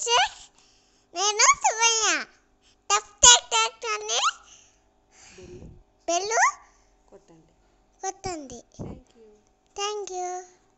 sisters నేను Sumayya tough tech tech అని bell కొట్టండి కొత్తంది థ్యాంక్ యూ థ్యాంక్ యూ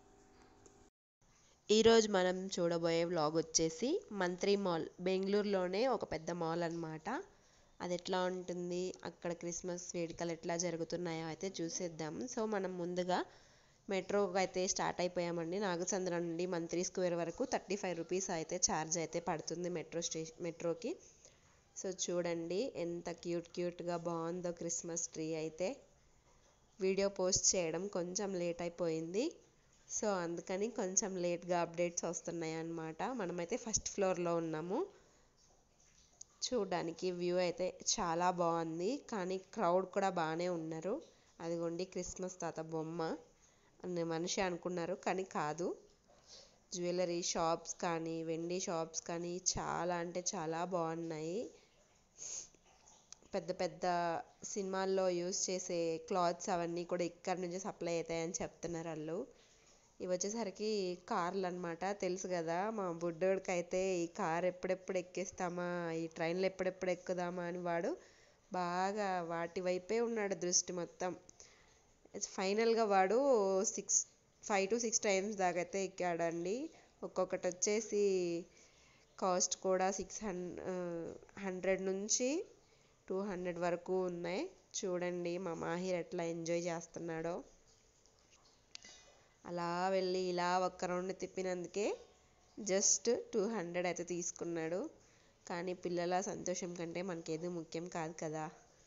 ఈరోజు మనం చూడబోయే వ్లాగ్ వచ్చేసి మంత్రి మాల్ బెంగళూరులోనే ఒక పెద్ద మాల్ అన్నమాట అది ఎట్లా ఉంటుంది అక్కడ క్రిస్మస్ వేడుకలు ఎట్లా జరుగుతున్నాయో అయితే చూసేద్దాం సో మనం ముందుగా మెట్రోకి అయితే స్టార్ట్ అయిపోయామండి నాగచంద్ర నుండి మంత్రి స్క్వేర్ వరకు థర్టీ ఫైవ్ రూపీస్ అయితే ఛార్జ్ అయితే పడుతుంది మెట్రో స్టేషన్ మెట్రోకి సో చూడండి ఎంత క్యూట్ క్యూట్గా బాగుందో క్రిస్మస్ ట్రీ అయితే వీడియో పోస్ట్ చేయడం కొంచెం లేట్ అయిపోయింది సో అందుకని కొంచెం లేట్గా అప్డేట్స్ వస్తున్నాయి అన్నమాట మనమైతే ఫస్ట్ ఫ్లోర్లో ఉన్నాము చూడడానికి వ్యూ అయితే చాలా బాగుంది కానీ క్రౌడ్ కూడా బాగానే ఉన్నారు అదిగోండి క్రిస్మస్ తాత బొమ్మ అనే మనిషి అనుకున్నారు కానీ కాదు జ్యువెలరీ షాప్స్ కానీ వెండి షాప్స్ కానీ చాలా అంటే చాలా బాగున్నాయి పెద్ద పెద్ద సినిమాల్లో యూస్ చేసే క్లాత్స్ అవన్నీ కూడా ఇక్కడ నుంచి సప్లై అవుతాయని చెప్తున్నారు వాళ్ళు ఇవి వచ్చేసరికి కార్లు అనమాట తెలుసు కదా మా బుడ్డోడికి అయితే ఈ కార్ ఎప్పుడెప్పుడు ఎక్కిస్తామా ఈ ట్రైన్లో ఎప్పుడెప్పుడు ఎక్కుదామా అని వాడు బాగా వాటి వైపే ఉన్నాడు దృష్టి మొత్తం ఫైనల్గా వాడు six five to six times దాకా అయితే ఎక్కాడండి ఒక్కొక్కటి వచ్చేసి కాస్ట్ కూడా సిక్స్ హన్ హండ్రెడ్ నుంచి టూ హండ్రెడ్ వరకు ఉన్నాయి చూడండి మా మాహిర్ ఎట్లా ఎంజాయ్ చేస్తున్నాడో అలా వెళ్ళి ఇలా ఒక్క రౌండ్ తిప్పినందుకే జస్ట్ టూ హండ్రెడ్ అయితే తీసుకున్నాడు కానీ పిల్లల సంతోషం కంటే మనకేది ముఖ్యం కాదు కదా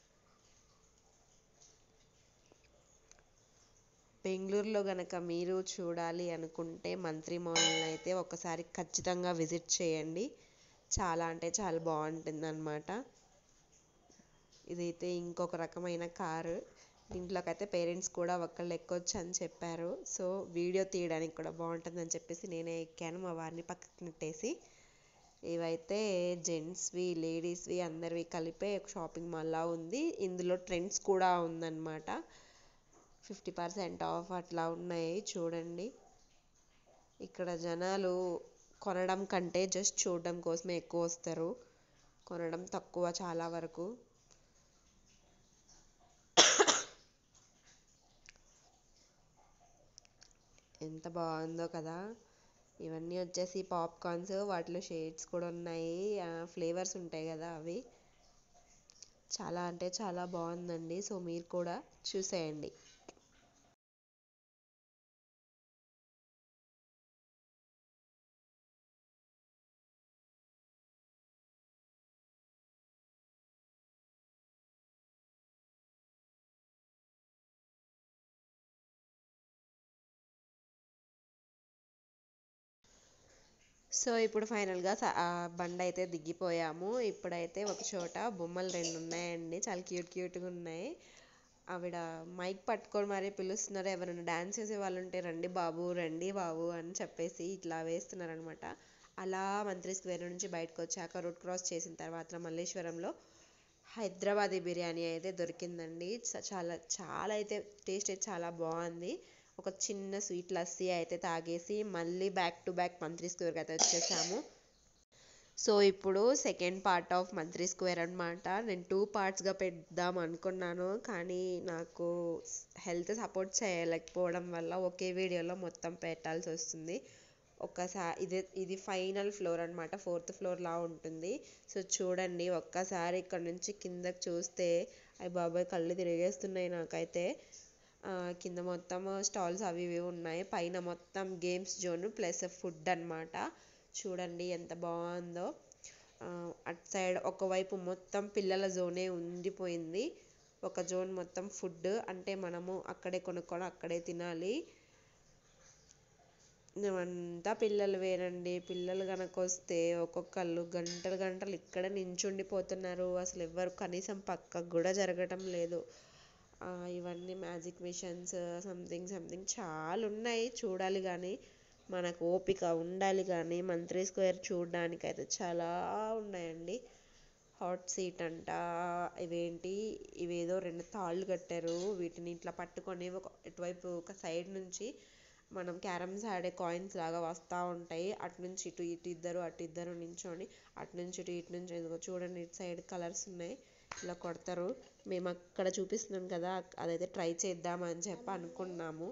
బెంగళూరులో గనక మీరు చూడాలి అనుకుంటే మంత్రి మాల్ని అయితే ఒకసారి ఖచ్చితంగా విజిట్ చేయండి చాలా అంటే చాలా బాగుంటుంది అనమాట ఇదైతే ఇంకొక రకమైన కారు దీంట్లోకి అయితే పేరెంట్స్ కూడా ఒకళ్ళు ఎక్కొచ్చు అని చెప్పారు సో వీడియో తీయడానికి కూడా బాగుంటుందని చెప్పేసి నేనే ఎక్కాను మా వారిని పక్కకు నెట్టేసి ఇవైతే జెంట్స్వి లేడీస్వి అందరివి కలిపే ఒక షాపింగ్ మాల్లా ఉంది ఇందులో ట్రెండ్స్ కూడా ఉందన్నమాట ఫిఫ్టీ పర్సెంట్ ఆఫ్ అట్లా ఉన్నాయి చూడండి ఇక్కడ జనాలు కొనడం కంటే జస్ట్ చూడడం కోసమే ఎక్కువ వస్తారు కొనడం తక్కువ చాలా వరకు ఎంత బాగుందో కదా ఇవన్నీ వచ్చేసి పాప్కార్న్స్ వాటిలో షేడ్స్ కూడా ఉన్నాయి ఫ్లేవర్స్ ఉంటాయి కదా అవి చాలా అంటే చాలా బాగుందండి సో మీరు కూడా చూసేయండి సో ఇప్పుడు ఫైనల్గా బండి అయితే దిగిపోయాము ఇప్పుడైతే ఒక చోట బొమ్మలు రెండు ఉన్నాయండి చాలా క్యూట్ క్యూట్గా ఉన్నాయి ఆవిడ మైక్ పట్టుకొని మరీ పిలుస్తున్నారు ఎవరైనా డ్యాన్స్ చేసే వాళ్ళు ఉంటే రండి బాబు రండి బాబు అని చెప్పేసి ఇట్లా వేస్తున్నారు అనమాట అలా మంత్రి స్క్వేర్ నుంచి బయటకు వచ్చాక రోడ్ క్రాస్ చేసిన తర్వాత మల్లేశ్వరంలో హైదరాబాదీ బిర్యానీ అయితే దొరికిందండి చాలా చాలా అయితే టేస్ట్ అయితే చాలా బాగుంది ఒక చిన్న స్వీట్ లస్సీ అయితే తాగేసి మళ్ళీ బ్యాక్ టు బ్యాక్ మంత్రి స్క్వేర్కి అయితే వచ్చేసాము సో ఇప్పుడు second part of Mantri square అనమాట నేను టూ పార్ట్స్గా పెడదాం అనుకున్నాను కానీ నాకు హెల్త్ సపోర్ట్ చేయలేకపోవడం వల్ల ఒకే వీడియోలో మొత్తం పెట్టాల్సి వస్తుంది ఒక్కసారి ఇది ఇది ఫైనల్ ఫ్లోర్ అనమాట ఫోర్త్ ఫ్లోర్లా ఉంటుంది సో చూడండి ఒక్కసారి ఇక్కడ నుంచి కిందకి చూస్తే అవి బాబాయ్ కళ్ళు తిరిగేస్తున్నాయి నాకైతే కింద మొత్తం స్టాల్స్ అవి ఇవి ఉన్నాయి పైన మొత్తం గేమ్స్ జోన్ ప్లస్ ఫుడ్ అనమాట చూడండి ఎంత బాగుందో అటు సైడ్ ఒకవైపు మొత్తం పిల్లల జోనే ఉండిపోయింది ఒక జోన్ మొత్తం ఫుడ్ అంటే మనము అక్కడే కొనుక్కొని అక్కడే తినాలి అంతా పిల్లలు వేరండి పిల్లలు కనుక వస్తే ఒక్కొక్కళ్ళు గంటలు గంటలు ఇక్కడే నించుండిపోతున్నారు అసలు ఎవరు కనీసం పక్కకు కూడా జరగటం లేదు ఇవన్నీ మ్యాజిక్ మిషన్స్ సంథింగ్ సంథింగ్ చాలా ఉన్నాయి చూడాలి కానీ మనకు ఓపిక ఉండాలి కానీ మంత్రి స్క్వేర్ చూడడానికి అయితే చాలా ఉన్నాయండి హాట్ సీట్ అంట ఇవేంటి ఇవేదో రెండు తాళ్ళు కట్టారు వీటిని ఇట్లా పట్టుకొని ఒక ఇటువైపు ఒక సైడ్ నుంచి మనం క్యారమ్స్ ఆడే కాయిన్స్ లాగా వస్తూ ఉంటాయి అటు నుంచి ఇటు ఇటు ఇద్దరు అటు ఇద్దరు నించొని అటు నుంచి ఇటు ఇటు నుంచి ఇదిగో చూడండి ఇటు సైడ్ కలర్స్ ఉన్నాయి ఇలా కొడతారు మేము అక్కడ చూపిస్తున్నాం కదా అదైతే ట్రై చేద్దామని చెప్పి అనుకున్నాము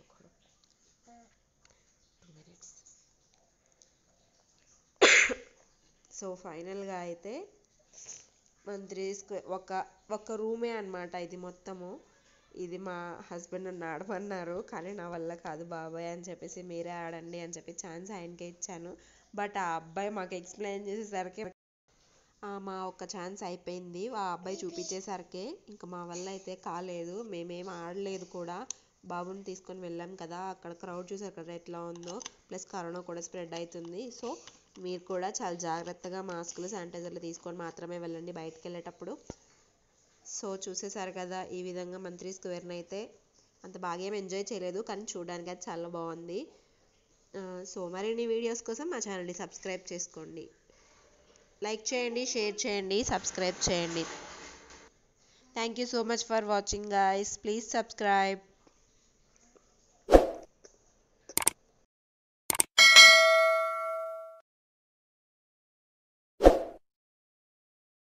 సో ఫైనల్గా అయితే మంత్రి స్క్వేర్ ఒక ఒక రూమే అన్నమాట ఇది మొత్తము ఇది మా హస్బెండ్ నన్ను ఆడమన్నారు కానీ నా వల్ల కాదు బాబాయ్ అని చెప్పేసి మీరే ఆడండి అని చెప్పి ఛాన్స్ ఆయనకే ఇచ్చాను బట్ ఆ అబ్బాయి మాకు ఎక్స్ప్లెయిన్ చేసేసరికి ఆ, మా ఒక్క ఛాన్స్ అయిపోయింది ఆ అబ్బాయి చూపించేసరికి ఇంకా మా వల్ల అయితే కాలేదు మేమేం ఆడలేదు కూడా బాబుని తీసుకొని వెళ్ళాం కదా అక్కడ క్రౌడ్ చూసారు కదా ఎట్లా ఉందో ప్లస్ కరోనా కూడా స్ప్రెడ్ అవుతుంది సో మీరు కూడా చాలా జాగ్రత్తగా మాస్కులు శానిటైజర్లు తీసుకొని మాత్రమే వెళ్ళండి బయటకు వెళ్ళేటప్పుడు సో చూసేసారు కదా ఈ విధంగా మంత్రి స్క్వేర్ని అయితే అంత బాగా ఏం ఎంజాయ్ చేయలేదు కానీ చూడడానికి అయితే చాలా బాగుంది ఆ, సో మరిన్ని వీడియోస్ కోసం మా ఛానల్ని సబ్స్క్రైబ్ చేసుకోండి లైక్ చేయండి షేర్ చేయండి సబ్స్క్రైబ్ చేయండి thank you so much for watching guys please subscribe